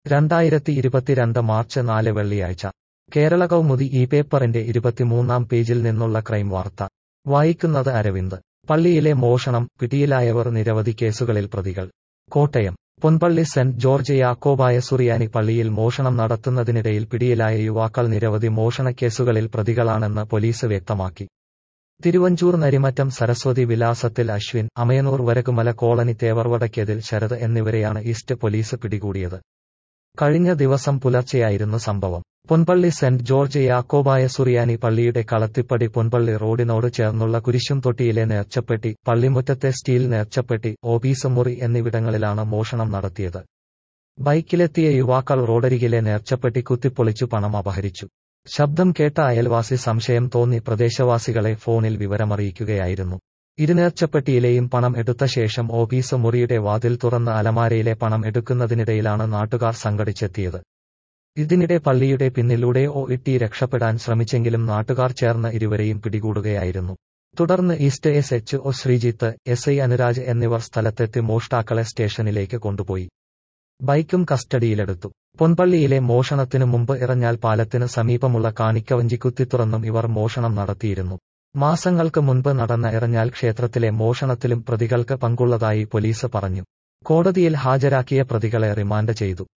രണ്ടായിരത്തി ഇരുപത്തിരണ്ട് മാർച്ച് നാല് വെള്ളിയാഴ്ച കേരള കൗമുദി ഈ പേപ്പറിന്റെ ഇരുപത്തിമൂന്നാം പേജിൽ നിന്നുള്ള ക്രൈം വാർത്ത വായിക്കുന്നത് അരവിന്ദ് പള്ളിയിലെ മോഷണം പിടിയിലായവർ നിരവധി കേസുകളിൽ പ്രതികൾ കോട്ടയം പൊൻപള്ളി സെന്റ് ജോർജ് യാക്കോബായ സുറിയാനി പള്ളിയിൽ മോഷണം നടത്തുന്നതിനിടയിൽ പിടിയിലായ യുവാക്കൾ നിരവധി മോഷണക്കേസുകളിൽ പ്രതികളാണെന്ന് പോലീസ് വ്യക്തമാക്കി തിരുവഞ്ചൂർ നരിമറ്റം സരസ്വതി വിലാസത്തിൽ അശ്വിൻ അമയനൂർ വരകുമല കോളനി തേവർവടക്കേതിൽ ശരത് എന്നിവരെയാണ് ഈസ്റ്റ് പോലീസ് പിടികൂടിയത് കഴിഞ്ഞ ദിവസം പുലർച്ചെയായിരുന്നു സംഭവം പൊൻപള്ളി സെന്റ് ജോർജ് യാക്കോബായ സുറിയാനി പള്ളിയുടെ കളത്തിപ്പടി പൊൻപള്ളി റോഡിനോട് ചേർന്നുള്ള കുരിശുംതൊട്ടിയിലെ നേർച്ചപ്പെട്ടി പള്ളിമുറ്റത്തെ സ്റ്റീൽ നേർച്ചപ്പെട്ടി ഓഫീസ് മുറി എന്നിവിടങ്ങളിലാണ് മോഷണം നടത്തിയത് ബൈക്കിലെത്തിയ യുവാക്കൾ റോഡരികിലെ നേർച്ചപ്പെട്ടി കുത്തിപ്പൊളിച്ചു പണം അപഹരിച്ചു ശബ്ദം കേട്ട അയൽവാസി സംശയം തോന്നി പ്രദേശവാസികളെ ഫോണിൽ വിവരമറിയിക്കുകയായിരുന്നു ഇരുനേർച്ചപ്പെട്ടിയിലെയും പണം എടുത്ത ശേഷം ഓഫീസ് മുറിയുടെ വാതിൽ തുറന്ന് അലമാരയിലെ പണം എടുക്കുന്നതിനിടയിലാണ് നാട്ടുകാർ സംഘടിച്ചെത്തിയത് ഇതിനിടെ പള്ളിയുടെ പിന്നിലൂടെ ഒ ഇട്ടി രക്ഷപ്പെടാൻ ശ്രമിച്ചെങ്കിലും നാട്ടുകാർ ചേർന്ന് ഇരുവരെയും പിടികൂടുകയായിരുന്നു തുടർന്ന് east S H O Sreejith S I Anuraj എന്നിവർ സ്ഥലത്തെത്തി മോഷ്ടാക്കളെ സ്റ്റേഷനിലേക്ക് കൊണ്ടുപോയി ബൈക്കും കസ്റ്റഡിയിലെടുത്തു പൊൻപള്ളിയിലെ മോഷണത്തിനു മുമ്പ് ഇറഞ്ഞാൽ പാലത്തിന് സമീപമുള്ള കാണിക്കവഞ്ചി കുത്തിത്തുറന്നും ഇവർ മോഷണം നടത്തിയിരുന്നു മാസങ്ങൾക്ക് മുൻപ് നടന്ന ഇറഞ്ഞാൽ ക്ഷേത്രത്തിലെ മോഷണത്തിലും പ്രതികൾക്ക് പങ്കുള്ളതായി പോലീസ് പറഞ്ഞു കോടതിയിൽ ഹാജരാക്കിയ പ്രതികളെ റിമാൻഡ് ചെയ്തു